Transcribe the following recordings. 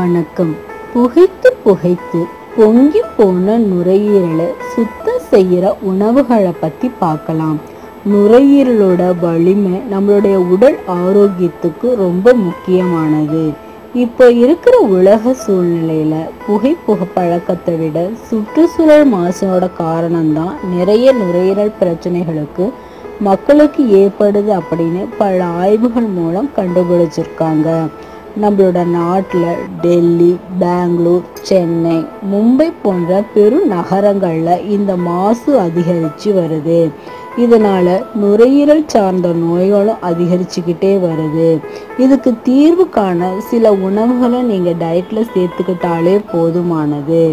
வணக்கம் புகைத்து புகைத்து பொங்கி போன நுரையீரலை சுத்தம் செய்கிற உணவுகளை பற்றி பார்க்கலாம் நுரையீரலோட வலிமை நம்மளுடைய உடல் ஆரோக்கியத்துக்கு ரொம்ப முக்கியமானது இப்போ இருக்கிற உலக சூழ்நிலையில புகை புகை பழக்கத்தை விட சுற்றுச்சூழல் மாசோட காரணம்தான் நிறைய நுரையீரல் பிரச்சனைகளுக்கு மக்களுக்கு ஏற்படுது அப்படின்னு பல ஆய்வுகள் மூலம் கண்டுபிடிச்சிருக்காங்க நம்மளோட நாட்டில் டெல்லி பெங்களூர் சென்னை மும்பை போன்ற பெரும் நகரங்களில் இந்த மாசு அதிகரித்து வருது இதனால நுரையீரல் சார்ந்த நோய்களும் அதிகரிச்சுக்கிட்டே வருது இதுக்கு தீர்வு காண சில உணவுகளை நீங்கள் டயட்டில் சேர்த்துக்கிட்டாலே போதுமானது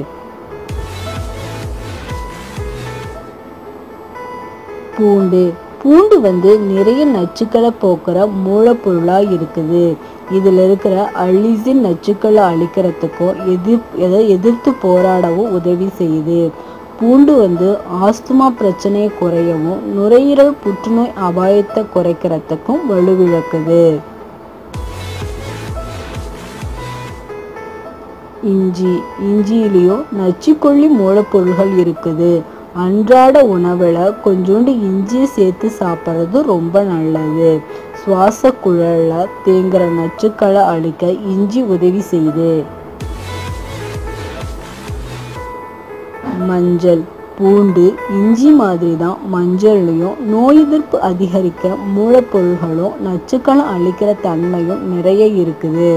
பூண்டு பூண்டு வந்து நிறைய நச்சுக்களை போக்குற மூலப்பொருளாக இருக்குது இதில் இருக்கிற அலிசின் நச்சுக்களை அழிக்கிறதுக்கும் எதிர் எதை எதிர்த்து போராடவும் உதவி செய்யுது பூண்டு வந்து ஆஸ்துமா பிரச்சனையை குறையவும் நுரையீரல் புற்றுநோய் அபாயத்தை குறைக்கிறதுக்கும் வலுவிழக்குது இஞ்சி இஞ்சியிலையும் நச்சுக்கொல்லி மூலப்பொருள்கள் இருக்குது அன்றாட உணவில் கொஞ்சோண்டு இஞ்சியை சேர்த்து சாப்பிட்றது ரொம்ப நல்லது சுவாச குழலில் தேங்குற நச்சுக்களை அழிக்க இஞ்சி உதவி செய்யுது மஞ்சள் பூண்டு இஞ்சி மாதிரி தான் மஞ்சள்லையும் நோய் எதிர்ப்பு அதிகரிக்க மூலப்பொருள்களும் நச்சுக்களை அழிக்கிற தன்மையும் நிறைய இருக்குது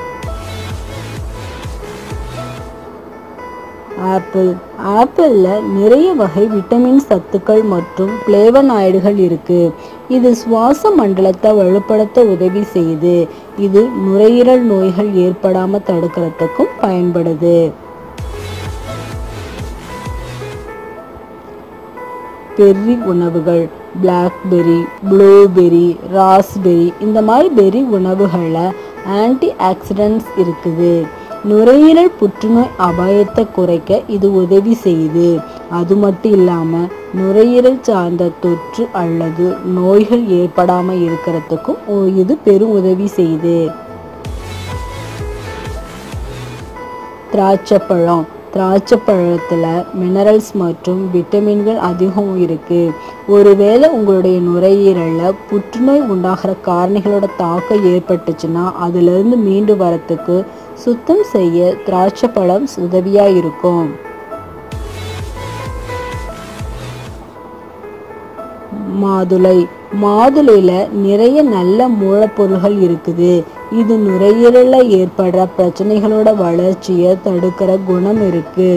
ஆப்பிள் ஆப்பிளில் நிறைய வகை விட்டமின் சத்துக்கள் மற்றும் பிளேவனாய்டுகள் இருக்கு இது சுவாச மண்டலத்தை வலுப்படுத்த உதவி செய்யுது இது நுரையீரல் நோய்கள் ஏற்படாம தடுக்கிறதுக்கும் பயன்படுது பெர்ரி உணவுகள் பிளாக்பெர்ரி ப்ளூபெர்ரி ராஸ்பெர்ரி இந்த மாதிரி பெர்ரி உணவுகளில் ஆன்டி ஆக்சிடென்ட்ஸ் இருக்குது நுரையீரல் புற்றுநோய் அபாயத்தை குறைக்க இது உதவி செய்யுது அது மட்டும் இல்லாமல் நுரையீரல் சார்ந்த தொற்று அல்லது நோய்கள் ஏற்படாமல் இருக்கிறதுக்கும் இது பெரும் உதவி செய்யுது திராட்சைப்பழம் திராட்சை பழத்தில் மினரல்ஸ் மற்றும் விட்டமின்கள் அதிகம் இருக்குது ஒருவேளை உங்களுடைய நுரையீரலில் புற்றுநோய் உண்டாகிற காரணிகளோட தாக்கம் ஏற்பட்டுச்சுன்னா அதிலிருந்து மீண்டு வரத்துக்கு சுத்தம் செய்ய திராட்சை பழம் உதவியாக இருக்கும் மாதுளை மாதுளையில் நிறைய நல்ல மூலப்பொருள்கள் இருக்குது இது நுரையீரலில் ஏற்படுற பிரச்சனைகளோட வளர்ச்சியை தடுக்கிற குணம் இருக்கு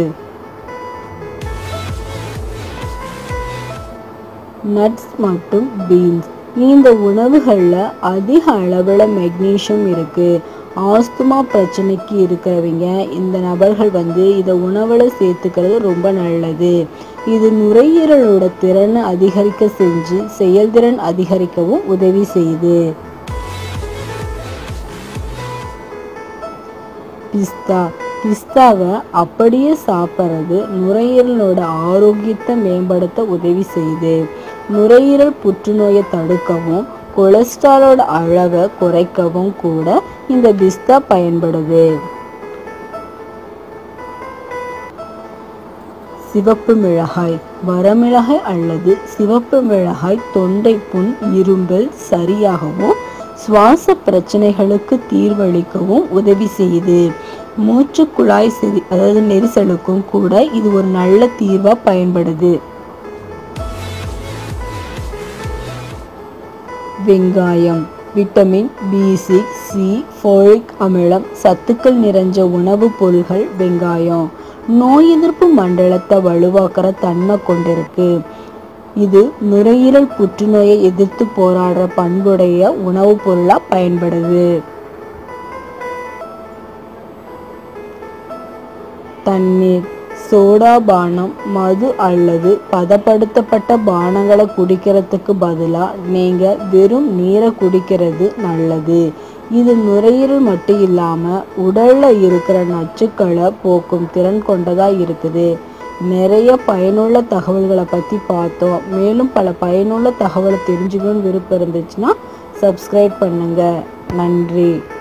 நட்ஸ் மற்றும் பீன்ஸ் இந்த உணவுகளில் அதிக அளவில் மெக்னீஷியம் இருக்குது ஆஸ்துமா பிரச்சனைக்கு இருக்கிறவங்க இந்த நபர்கள் வந்து இதை உணவில் சேர்த்துக்கிறது ரொம்ப நல்லது இது நுரையீரலோட திறனை அதிகரிக்க செஞ்சு செயல்திறன் அதிகரிக்கவும் உதவி செய்யுது பிஸ்தா பிஸ்தாவை அப்படியே சாப்பிட்றது நுரையீரலோட ஆரோக்கியத்தை மேம்படுத்த உதவி செய்யுது நுரையீரல் புற்றுநோயை தடுக்கவும் கொலஸ்ட்ராலோட அளவை குறைக்கவும் கூட இந்த பிஸ்தா பயன்படுது சிவப்பு மிளகாய் வரமிளகாய் அல்லது சிவப்பு மிளகாய் தொண்டை புண் இரும்பல் சரியாகவும் சுவாச பிரச்சனைகளுக்கு தீர்வளிக்கவும் உதவி செய்யுது மூச்சு குழாய் செறி அதாவது நெரிசலுக்கும் கூட இது ஒரு நல்ல தீர்வாக பயன்படுது வெங்காயம் vitamin B six C folic அமிலம் சத்துக்கள் நிறைஞ்ச உணவுப் பொருள்கள் வெங்காயம் நோய் எதிர்ப்பு மண்டலத்தை வலுவாக்குற தன்மை கொண்டிருக்கு இது நுரையீரல் புற்றுநோயை எதிர்த்து போராடுற பண்புடைய உணவுப் பொருளாக பயன்படுது தண்ணீர் சோடா பானம் மது அல்லது பதப்படுத்தப்பட்ட பானங்களை குடிக்கிறதுக்கு பதிலாக நீங்கள் வெறும் நீரை குடிக்கிறது நல்லது இது நுரையீரல் மட்டும் இல்லாமல் உடலில் இருக்கிற நச்சுக்களை போக்கும் திறன் கொண்டதாக இருக்குது நிறைய பயனுள்ள தகவல்களை பற்றி பார்த்தோம் மேலும் பல பயனுள்ள தகவலை தெரிஞ்சுக்கணும்னு விருப்பம் இருந்துச்சுன்னா சப்ஸ்கிரைப் பண்ணுங்கள் நன்றி